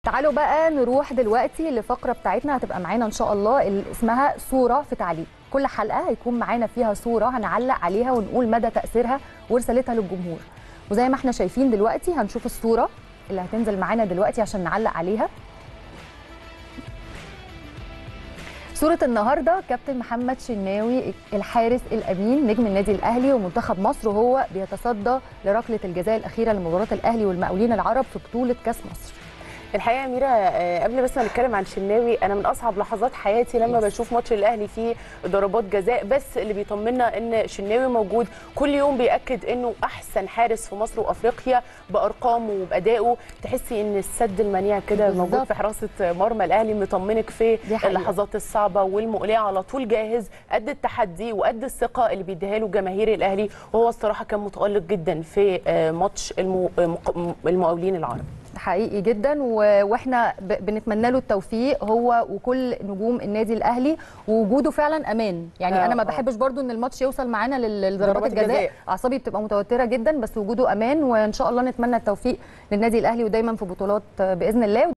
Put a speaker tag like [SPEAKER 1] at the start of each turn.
[SPEAKER 1] تعالوا بقى نروح دلوقتي لفقره بتاعتنا هتبقى معانا ان شاء الله اللي اسمها صوره في تعليق كل حلقه هيكون معانا فيها صوره هنعلق عليها ونقول مدى تاثيرها ورسالتها للجمهور وزي ما احنا شايفين دلوقتي هنشوف الصوره اللي هتنزل معانا دلوقتي عشان نعلق عليها صورة النهارده كابتن محمد شناوي الحارس الامين نجم النادي الاهلي ومنتخب مصر وهو بيتصدى لركله الجزاء الاخيره لمباراه الاهلي والمقاولين العرب في بطوله كاس مصر.
[SPEAKER 2] الحقيقه يا ميرا آه، قبل بس ما نتكلم عن شناوي انا من اصعب لحظات حياتي لما بشوف ماتش الاهلي فيه ضربات جزاء بس اللي بيطمنا ان شناوي موجود كل يوم بياكد انه احسن حارس في مصر وافريقيا بارقامه وبادائه تحسي ان السد المنيع كده موجود
[SPEAKER 1] بالظبط.
[SPEAKER 2] في حراسه مرمى الاهلي مطمنك في
[SPEAKER 1] دي حقيقة.
[SPEAKER 2] اللحظات الصعبه والمقلقه على طول جاهز قد التحدي وقد الثقه اللي بيديها له جماهير الاهلي وهو الصراحه كان متالق جدا في آه، ماتش المو- مق- المقاولين العرب
[SPEAKER 1] حقيقي جدا و- واحنا ب- بنتمنى له التوفيق هو وكل نجوم النادي الاهلي ووجوده فعلا امان يعني
[SPEAKER 2] آه،
[SPEAKER 1] انا ما
[SPEAKER 2] آه.
[SPEAKER 1] بحبش برضو ان الماتش يوصل معانا لل- لضربات
[SPEAKER 2] ضربات
[SPEAKER 1] الجزاء
[SPEAKER 2] الجزاء.
[SPEAKER 1] اعصابي بتبقى متوتره جدا بس وجوده امان وان شاء الله نتمنى التوفيق للنادي الاهلي ودايما في بطولات باذن الله